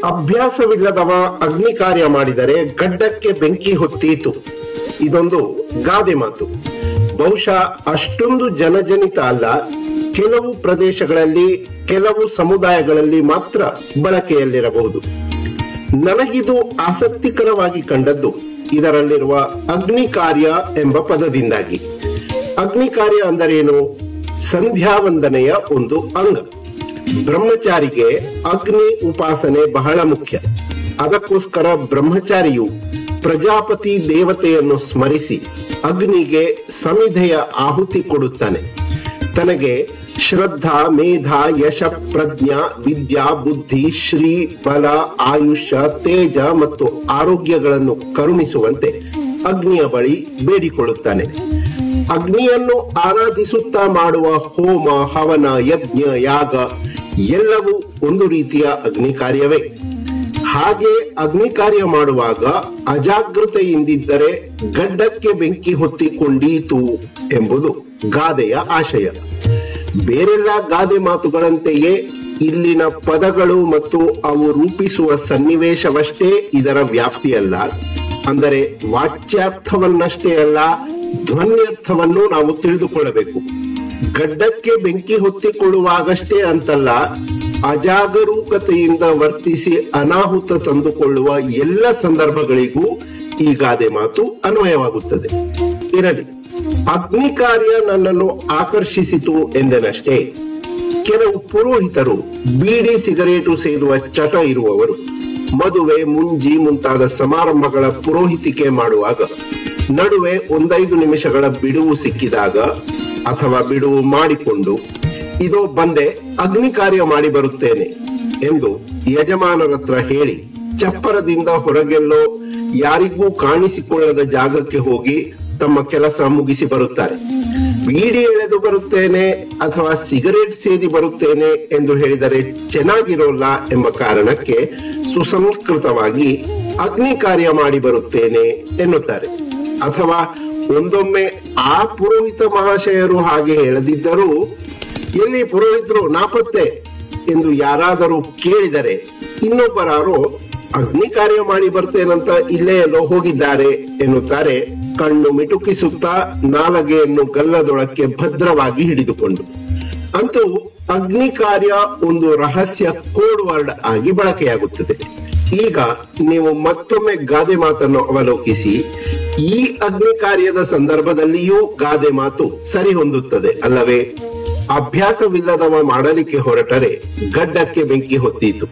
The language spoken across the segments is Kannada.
ಅಭ್ಯಾಸವಿಲ್ಲದವ ಅಗ್ನಿ ಕಾರ್ಯ ಮಾಡಿದರೆ ಗಡ್ಡಕ್ಕೆ ಬೆಂಕಿ ಹೊತ್ತೀತು ಇದೊಂದು ಗಾದೆ ಮಾತು ಬಹುಶಃ ಅಷ್ಟೊಂದು ಜನಜನಿತ ಅಲ್ಲ ಕೆಲವು ಪ್ರದೇಶಗಳಲ್ಲಿ ಕೆಲವು ಸಮುದಾಯಗಳಲ್ಲಿ ಮಾತ್ರ ಬಳಕೆಯಲ್ಲಿರಬಹುದು ನನಗಿದು ಆಸಕ್ತಿಕರವಾಗಿ ಕಂಡದ್ದು ಇದರಲ್ಲಿರುವ ಅಗ್ನಿ ಕಾರ್ಯ ಎಂಬ ಪದದಿಂದಾಗಿ ಅಗ್ನಿ ಕಾರ್ಯ ಅಂದರೇನು ಸಂಧ್ಯಾ ವಂದನೆಯ ಒಂದು ಅಂಗ ಬ್ರಹ್ಮಚಾರಿಗೆ ಅಗ್ನಿ ಉಪಾಸನೆ ಬಹಳ ಮುಖ್ಯ ಅದಕ್ಕೋಸ್ಕರ ಬ್ರಹ್ಮಚಾರಿಯು ಪ್ರಜಾಪತಿ ದೇವತೆಯನ್ನು ಸ್ಮರಿಸಿ ಅಗ್ನಿಗೆ ಸಮಿಧೆಯ ಆಹುತಿ ಕೊಡುತ್ತಾನೆ ತನಗೆ ಶ್ರದ್ಧಾ ಮೇಧ ಯಶ ಪ್ರಜ್ಞಾ ವಿದ್ಯಾ ಬುದ್ಧಿ ಶ್ರೀ ಬಲ ಆಯುಷ್ಯ ತೇಜ ಮತ್ತು ಆರೋಗ್ಯಗಳನ್ನು ಕರುಣಿಸುವಂತೆ ಅಗ್ನಿಯ ಬಳಿ ಬೇಡಿಕೊಳ್ಳುತ್ತಾನೆ ಅಗ್ನಿಯನ್ನು ಆರಾಧಿಸುತ್ತಾ ಮಾಡುವ ಹೋಮ ಹವನ ಯಜ್ಞ ಯಾಗ ಎಲ್ಲವೂ ಒಂದು ರೀತಿಯ ಅಗ್ನಿ ಕಾರ್ಯವೇ ಹಾಗೆ ಅಗ್ನಿ ಕಾರ್ಯ ಮಾಡುವಾಗ ಅಜಾಗೃತೆಯಿಂದಿದ್ದರೆ ಗಡ್ಡಕ್ಕೆ ಬೆಂಕಿ ಹೊತ್ತಿಕೊಂಡೀತು ಎಂಬುದು ಗಾದೆಯ ಆಶಯ ಬೇರೆಲ್ಲ ಗಾದೆ ಮಾತುಗಳಂತೆಯೇ ಇಲ್ಲಿನ ಪದಗಳು ಮತ್ತು ಅವು ರೂಪಿಸುವ ಸನ್ನಿವೇಶವಷ್ಟೇ ಇದರ ವ್ಯಾಪ್ತಿಯಲ್ಲ ಅಂದರೆ ವಾಚ್ಯಾರ್ಥವನ್ನಷ್ಟೇ ಅಲ್ಲ ಧ್ವನ್ಯರ್ಥವನ್ನು ನಾವು ತಿಳಿದುಕೊಳ್ಳಬೇಕು ಗಡ್ಡಕ್ಕೆ ಬೆಂಕಿ ಹೊತ್ತಿಕೊಳ್ಳುವಾಗಷ್ಟೇ ಅಂತಲ್ಲ ಅಜಾಗರೂಕತೆಯಿಂದ ವರ್ತಿಸಿ ಅನಾಹುತ ತಂದುಕೊಳ್ಳುವ ಎಲ್ಲ ಸಂದರ್ಭಗಳಿಗೂ ಈ ಗಾದೆ ಮಾತು ಅನ್ವಯವಾಗುತ್ತದೆ ಇರಲಿ ಅಗ್ನಿ ಕಾರ್ಯ ನನ್ನನ್ನು ಆಕರ್ಷಿಸಿತು ಎಂದನಷ್ಟೇ ಕೆಲವು ಪುರೋಹಿತರು ಬೀಡಿ ಸಿಗರೇಟು ಸೇದುವ ಚಟ ಇರುವವರು ಮದುವೆ ಮುಂಜಿ ಮುಂತಾದ ಸಮಾರಂಭಗಳ ಪುರೋಹಿತಿಕೆ ಮಾಡುವಾಗ ನಡುವೆ ಒಂದೈದು ನಿಮಿಷಗಳ ಬಿಡುವು ಸಿಕ್ಕಿದಾಗ ಅಥವಾ ಬಿಡುವು ಮಾಡಿಕೊಂಡು ಇದೋ ಬಂದೆ ಅಗ್ನಿ ಕಾರ್ಯ ಮಾಡಿ ಬರುತ್ತೇನೆ ಎಂದು ಯಜಮಾನರತ್ರ ಹೇಳಿ ಚಪ್ಪರದಿಂದ ಹೊರಗೆಲ್ಲೋ ಯಾರಿಗೂ ಕಾಣಿಸಿಕೊಳ್ಳದ ಜಾಗಕ್ಕೆ ಹೋಗಿ ತಮ್ಮ ಕೆಲಸ ಮುಗಿಸಿ ಬರುತ್ತಾರೆ ಬೀಡಿ ಎಳೆದು ಬರುತ್ತೇನೆ ಅಥವಾ ಸಿಗರೇಟ್ ಸೇದಿ ಬರುತ್ತೇನೆ ಎಂದು ಹೇಳಿದರೆ ಚೆನ್ನಾಗಿರೋಲ್ಲ ಎಂಬ ಕಾರಣಕ್ಕೆ ಸುಸಂಸ್ಕೃತವಾಗಿ ಅಗ್ನಿ ಕಾರ್ಯ ಮಾಡಿ ಬರುತ್ತೇನೆ ಎನ್ನುತ್ತಾರೆ ಅಥವಾ ಒಂದೊಮ್ಮೆ ಆ ಪುರೋಹಿತ ಮಹಾಶಯರು ಹಾಗೆ ಹೇಳದಿದ್ದರೂ ಎಲ್ಲಿ ಪುರೋಹಿತರು ನಾಪತ್ತೆ ಎಂದು ಯಾರಾದರೂ ಕೇಳಿದರೆ ಇನ್ನೊಬ್ಬರಾರೋ ಅಗ್ನಿ ಕಾರ್ಯ ಮಾಡಿ ಬರ್ತೇನಂತ ಇಲ್ಲೇ ಎಲ್ಲೋ ಹೋಗಿದ್ದಾರೆ ಎನ್ನುತ್ತಾರೆ ಕಣ್ಣು ಮಿಟುಕಿಸುತ್ತಾ ನಾಲಗೆಯನ್ನು ಗಲ್ಲದೊಳಕ್ಕೆ ಭದ್ರವಾಗಿ ಹಿಡಿದುಕೊಂಡು ಅಂತೂ ಅಗ್ನಿ ಕಾರ್ಯ ಒಂದು ರಹಸ್ಯ ಕೋಡ್ ವರ್ಡ್ ಆಗಿ ಬಳಕೆಯಾಗುತ್ತದೆ ಈಗ ನೀವು ಮತ್ತೊಮ್ಮೆ ಗಾದೆ ಮಾತನ್ನು ಅವಲೋಕಿಸಿ ಈ ಅಗ್ನಿ ಕಾರ್ಯದ ಸಂದರ್ಭದಲ್ಲಿಯೂ ಗಾದೆ ಮಾತು ಸರಿ ಹೊಂದುತ್ತದೆ ಅಲ್ಲವೇ ಅಭ್ಯಾಸವಿಲ್ಲದವ ಮಾಡಲಿಕ್ಕೆ ಹೊರಟರೆ ಗಡ್ಡಕ್ಕೆ ಬೆಂಕಿ ಹೊತ್ತೀತು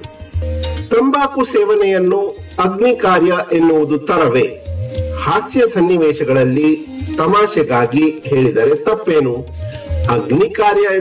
ತಂಬಾಕು ಸೇವನೆಯನ್ನು ಅಗ್ನಿ ಕಾರ್ಯ ಎನ್ನುವುದು ತರವೇ ಹಾಸ್ಯ ಸನ್ನಿವೇಶಗಳಲ್ಲಿ ತಮಾಷೆಗಾಗಿ ಹೇಳಿದರೆ ತಪ್ಪೇನು ಅಗ್ನಿ ಕಾರ್ಯ